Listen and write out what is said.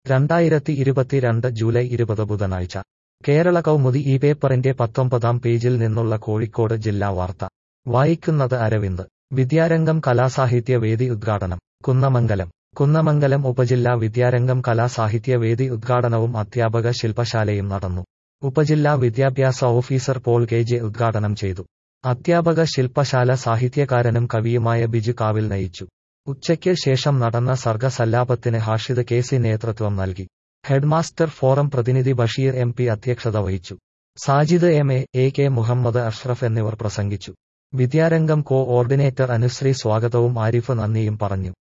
രണ്ടായിരത്തി ഇരുപത്തിരണ്ട് ജൂലൈ ഇരുപത് ബുധനാഴ്ച കേരള കൗമുദി ഈ പേപ്പറിന്റെ പത്തൊമ്പതാം പേജിൽ നിന്നുള്ള കോഴിക്കോട് ജില്ലാ വാർത്ത വായിക്കുന്നത് അരവിന്ദ് വിദ്യാരംഗം കലാസാഹിത്യ വേദി ഉദ്ഘാടനം കുന്നമംഗലം കുന്നമംഗലം ഉപജില്ലാ വിദ്യാരംഗം കലാസാഹിത്യ വേദി ഉദ്ഘാടനവും അധ്യാപക ശില്പശാലയും നടന്നു ഉപജില്ലാ വിദ്യാഭ്യാസ ഓഫീസർ പോൾ കെ ജെ ഉദ്ഘാടനം ചെയ്തു അധ്യാപക ശില്പശാല സാഹിത്യകാരനും കവിയുമായ ബിജു കാവിൽ നയിച്ചു ഉച്ചയ്ക്ക് ശേഷം നടന്ന സർഗസല്ലാപത്തിന് ഹാഷിദ് കെ സി നേതൃത്വം നൽകി ഹെഡ്മാസ്റ്റർ ഫോറം പ്രതിനിധി ബഷീർ എം പി അധ്യക്ഷത വഹിച്ചു Sajid M A A K Muhammad Ashraf എന്നിവർ പ്രസംഗിച്ചു വിദ്യാരംഗം കോ ഓർഡിനേറ്റർ അനുശ്രീ സ്വാഗതവും ആരിഫ് നന്ദിയും പറഞ്ഞു